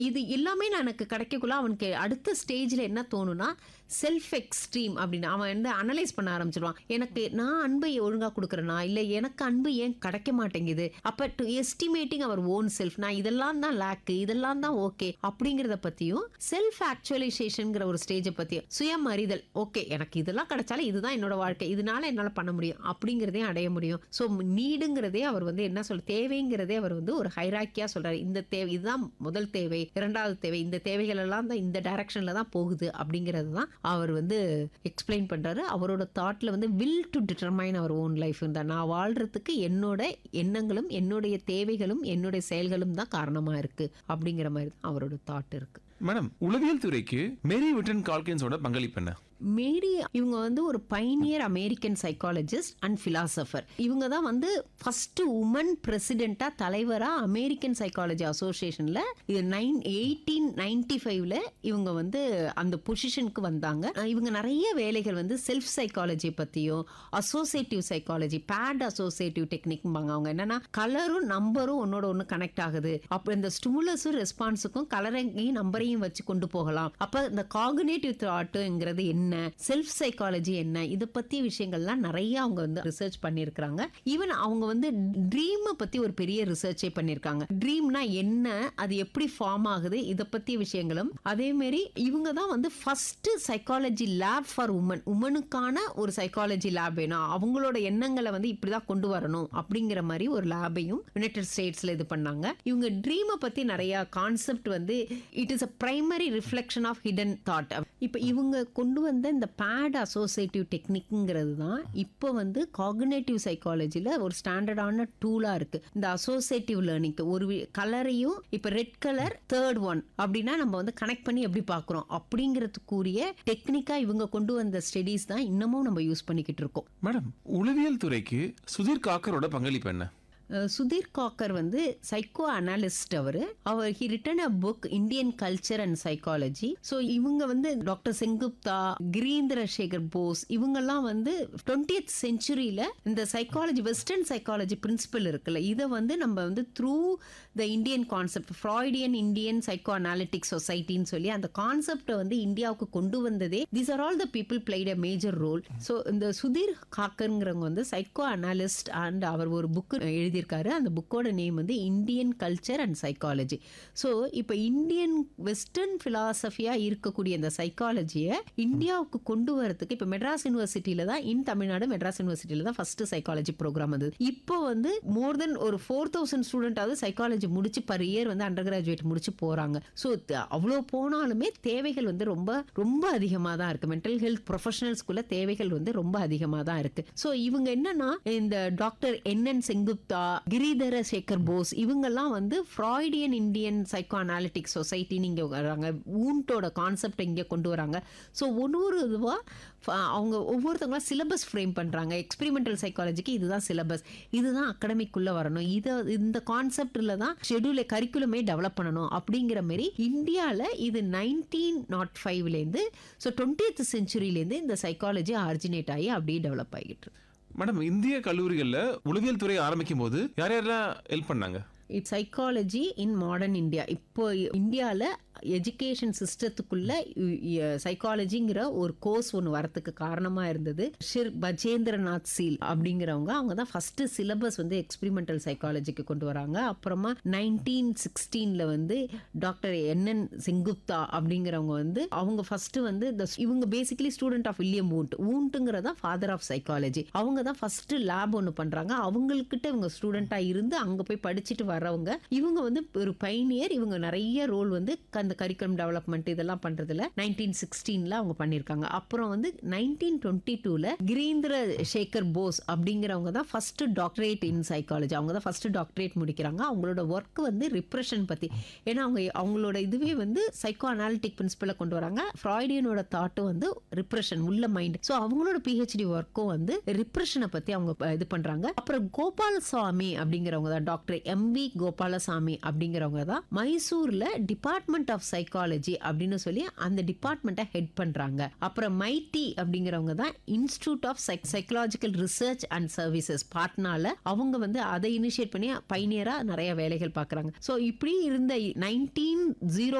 இது எல்லாமே நான் எனக்கு கிடைக்கக்குள்ள அவனுக்கு அடுத்த ஸ்டேஜ்ல என்ன தோணும்னா செல்ஃப் எக்ஸ்ட்ரீம் அப்படின்னு அவன் வந்து அனலைஸ் பண்ண ஆரம்பிச்சிடுவான் எனக்கு நான் அன்பை ஒழுங்கா கொடுக்குறேனா இல்ல எனக்கு அன்பு ஏன் கிடைக்க மாட்டேங்குது அப்ப டு எஸ்டிமேட்டிங் அவர் ஓன் செல்ஃப் நான் இதெல்லாம் தான் லேக்கு இதெல்லாம் தான் ஓகே அப்படிங்கறத பத்தியும் செல்ஃப் ஆக்சுவலைசேஷன்ங்கிற ஒரு ஸ்டேஜை பத்தியும் சுயமறிதல் ஓகே எனக்கு இதெல்லாம் கிடைச்சாலும் இதுதான் என்னோட வாழ்க்கை இதனால என்னால பண்ண முடியும் அப்படிங்கிறதையும் அடைய முடியும் ஸோ நீடுங்கிறதே அவர் வந்து என்ன சொல்ல தேவைங்கிறதே அவர் வந்து ஒரு ஹைராக்கியா சொல்றாரு இந்த தேவை இதுதான் முதல் தேவை இரண்டாவது தேவை இந்த தேவைகள் எல்லாம் தான் இந்த டைரக்ஷன்ல தான் போகுது அப்படிங்கிறது தான் அவர் வந்து எக்ஸ்பிளைன் பண்றாரு அவரோட தாட்ல வந்து வில் டு டிட்டர்மைன் அவர் ஓன் லைஃப் தான் நான் வாழ்றதுக்கு என்னோட எண்ணங்களும் என்னுடைய தேவைகளும் என்னுடைய செயல்களும் தான் காரணமா இருக்கு அப்படிங்கிற மாதிரி தான் அவரோட தாட் இருக்கு மேடம் உளவியல் துறைக்கு மேரி விட்டன் கால்கின்ஸோட பங்களிப்பு என்ன மேரி இவங்க வந்து ஒரு pioneer American psychologist and philosopher இவங்க தான் வந்து ஃபர்ஸ்ட் உமன் பிரசிடென்ட்டா தலைவரா அமெரிக்கன் சைக்காலஜி அசோசியேஷன்ல இது நைன் எயிட்டீன் நைன்டி ஃபைவ்ல இவங்க வந்து அந்த பொசிஷனுக்கு வந்தாங்க அஹ் இவங்க நிறைய வேலைகள் வந்து செல்ஃப் சைக்காலஜி பத்தியும் அசோசியேட்டிவ் சைக்காலஜி பேட் அசோசியேட்டிவ் டெக்னிக்பாங்க அவங்க என்னன்னா கலரும் நம்பரும் ஒன்னோட ஒன்று கனெக்ட் ஆகுது அப்போ இந்த ஸ்டிமுலஸும் ரெஸ்பான்ஸுக்கும் கலரையும் நம்பரையும் வச்சு கொண்டு போகலாம் அப்ப இந்த காகுனேட்டிவ் தாட்டுங்கிறது என்ன செல்ஃப் சைக்காலஜி என்ன இதை பத்திய விஷயங்கள்லாம் நிறைய அவங்க வந்து ரிசர்ச் பண்ணியிருக்கிறாங்க ஈவன் அவங்க வந்து ட்ரீமை பத்தி ஒரு பெரிய ரிசர்ச்சே பண்ணியிருக்காங்க ட்ரீம்னா என்ன அது எப்படி ஃபார்ம் ஆகுது இதை பத்திய விஷயங்களும் அதே மாதிரி இவங்க தான் வந்து first psychology lab for women உமனுக்கான ஒரு சைக்காலஜி லேப் வேணும் அவங்களோட எண்ணங்களை வந்து இப்படிதான் கொண்டு வரணும் அப்படிங்கிற மாதிரி ஒரு லேபையும் யுனைடெட் ஸ்டேட்ஸ்ல இது பண்ணாங்க இவங்க ட்ரீமை பத்தி நிறைய கான்செப்ட் வந்து it is a primary reflection of hidden thought இப்போ இவங்க கொண்டு வந்த இந்த பேட் அசோசியேட்டிவ் டெக்னிக்ங்கிறது தான் இப்போ வந்து காகுனேட்டிவ் சைக்காலஜியில் ஒரு ஸ்டாண்டர்டான டூலாக இருக்கு இந்த அசோசியேட்டிவ் லேர்னிங்க்கு ஒரு கலரையும் இப்போ ரெட் கலர் தேர்ட் ஒன் அப்படின்னா நம்ம வந்து கனெக்ட் பண்ணி எப்படி பார்க்குறோம் அப்படிங்கிறதுக்குரிய டெக்னிக்காக இவங்க கொண்டு வந்த ஸ்டடீஸ் தான் இன்னமும் நம்ம யூஸ் பண்ணிக்கிட்டு இருக்கோம் மேடம் உளவியல் துறைக்கு சுதீர் காக்கரோட பங்களிப்பு என்ன அஹ் சுதீர் காக்கர் வந்து சைக்கோ அனாலிஸ்ட் அவர் அவர் he written a book Indian culture and psychology so இவங்க வந்து டாக்டர் செங்குப்தா கிரீந்திர சேகர் போஸ் இவங்கெல்லாம் வந்து டுவெண்ட்டியத் செஞ்சுரியில இந்த சைக்காலஜி வெஸ்டர்ன் சைக்காலஜி பிரின்சிபல் இருக்குல்ல இதை வந்து நம்ம வந்து through the Indian concept Freudian Indian psycho analytic சொசைட்டின்னு சொல்லி அந்த கான்செப்டை வந்து இந்தியாவுக்கு கொண்டு வந்ததே these are all the people played a major role so இந்த சுதீர் காக்கருங்கிறவங்க வந்து சைக்கோ அனாலிஸ்ட் அண்ட் அவர் ஒரு புக்கு எழுதியிருக்காரு அந்த புக்கோட நேம் வந்து Indian culture and psychology so இப்போ இந்தியன் வெஸ்டர்ன் ஃபிலாசபியாக இருக்கக்கூடிய இந்த சைக்காலஜியை இந்தியாவுக்கு கொண்டு வரதுக்கு இப்போ மெட்ராஸ் யூனிவர்சிட்டியில தான் இன் தமிழ்நாடு மெட்ராஸ் யூனிவர்சிட்டியில தான் ஃபர்ஸ்ட் சைக்காலஜி ப்ரோக்ராம் அது இப்போ வந்து மோர் தென் ஒரு ஃபோர் தௌசண்ட் ஸ்டூடெண்டாவது சைக்காலஜி முடிச்சு பர் இயர் வந்து அண்டர் கிராஜுவேட் முடிச்சு போறாங்க ஸோ அவ்வளோ போனாலுமே தேவைகள் வந்து ரொம்ப ரொம்ப அதிகமாக தான் இருக்கு மென்டல் ஹெல்த் ப்ரொஃபஷனல்ஸ்குள்ள தேவைகள் வந்து ரொம்ப அதிகமாக தான் இருக்கு ஸோ இவங்க என்னன்னா இந்த doctor N N Sengupta Giridhara Sekhar Bose இவங்கெல்லாம் வந்து ஃப்ராய்டியன் இந்தியன் சைக்கோ அனாலிட்டிக் சொசைட்டின்னு இங்கே வராங்க ஊண்டோட கான்செப்ட் இங்கே கொண்டு வராங்க ஸோ ஒரு ஒரு இதுவாக அவங்க ஒவ்வொருத்தவங்களும் சிலபஸ் ஃப்ரேம் பண்ணுறாங்க எக்ஸ்பெரிமெண்டல் சைக்காலஜிக்கு இதுதான் சிலபஸ் இதுதான் அகடமிக்குள்ளே வரணும் இதை இந்த கான்செப்டில் தான் ஷெடியூலை கரிக்குலமே டெவலப் பண்ணணும் அப்படிங்கிற மாதிரி இந்தியாவில் இது நைன்டீன் நாட் ஃபைவ்லேருந்து ஸோ டுவெண்ட்டியத் செஞ்சுரியிலேருந்து இந்த சைக்காலஜி ஆரிஜினேட் ஆகி அப்படியே டெவலப் ஆகிட்டு இருக்கு மேடம் இந்திய கல்லூரிகள்ல உளவியல் துறை ஆரம்பிக்கும் போது யார் யாரெல்லாம் ஹெல்ப் பண்ணாங்க it psychology in modern India இப்போ இந்தியாவில் எஜுகேஷன் சிஸ்டத்துக்குள்ள சைக்காலஜிங்கிற ஒரு கோர்ஸ் ஒன்று வரத்துக்கு காரணமாக இருந்தது ஷிர் பஜேந்திரநாத் சீல் அப்படிங்கிறவங்க அவங்க தான் ஃபர்ஸ்ட் சிலபஸ் வந்து எக்ஸ்பெரிமெண்டல் சைக்காலஜிக்கு கொண்டு வராங்க அப்புறமா நைன்டீன் சிக்ஸ்டீனில் வந்து டாக்டர் என் என் செங்குப்தா அப்படிங்கிறவங்க வந்து அவங்க ஃபர்ஸ்ட் வந்து இந்த இவங்க basically student of William Wundt வூண்ட்டுங்கிறதா ஃபாதர் ஆஃப் சைக்காலஜி அவங்க தான் ஃபர்ஸ்ட் லேப் ஒன்று பண்ணுறாங்க அவங்கக்கிட்ட இவங்க ஸ்டூடெண்ட்டாக இருந்து அங்கே போய் படிச்சுட்டு வர்றவங்க இவங்க வந்து ஒரு பைனியர் இவங்க நிறைய ரோல் வந்து அந்த கரிக்குலம் டெவலப்மெண்ட் இதெல்லாம் பண்றதுல நைன்டீன் சிக்ஸ்டீன்ல அவங்க பண்ணியிருக்காங்க அப்புறம் வந்து நைன்டீன் டுவெண்ட்டி டூல கிரீந்திர சேகர் போஸ் அப்படிங்கிறவங்க தான் ஃபர்ஸ்ட் டாக்டரேட் இன் சைக்காலஜி அவங்க தான் ஃபர்ஸ்ட் டாக்டரேட் முடிக்கிறாங்க அவங்களோட ஒர்க் வந்து ரிப்ரெஷன் பத்தி ஏன்னா அவங்க அவங்களோட இதுவே வந்து சைக்கோ அனாலிட்டிக் பிரின்சிபலை கொண்டு வராங்க ஃப்ராய்டியனோட தாட்டும் வந்து ரிப்ரெஷன் உள்ள மைண்ட் ஸோ அவங்களோட பிஹெச்டி ஒர்க்கும் வந்து ரிப்ரெஷனை பத்தி அவங்க ப- இது பண்றாங்க அப்புறம் கோபாலசாமி அப்படிங்கிறவங்க தான் டாக்டர் எம் வி கோபாலசாமி அப்படிங்கிறவங்க தான் மைசூர்ல டிபார்ட்மெண்ட் ஆஃப் ஆஃப் சைக்காலஜி அப்படின்னு சொல்லி அந்த டிபார்ட்மெண்ட்டை ஹெட் பண்றாங்க அப்புறம் மைடி அப்படிங்கிறவங்க தான் institute of psychological research and services பாட்னால அவங்க வந்து அதை இனிஷியேட் பண்ணி பைனியரா நிறைய வேலைகள் பார்க்குறாங்க ஸோ இப்படி இருந்த நைன்டீன் ஜீரோ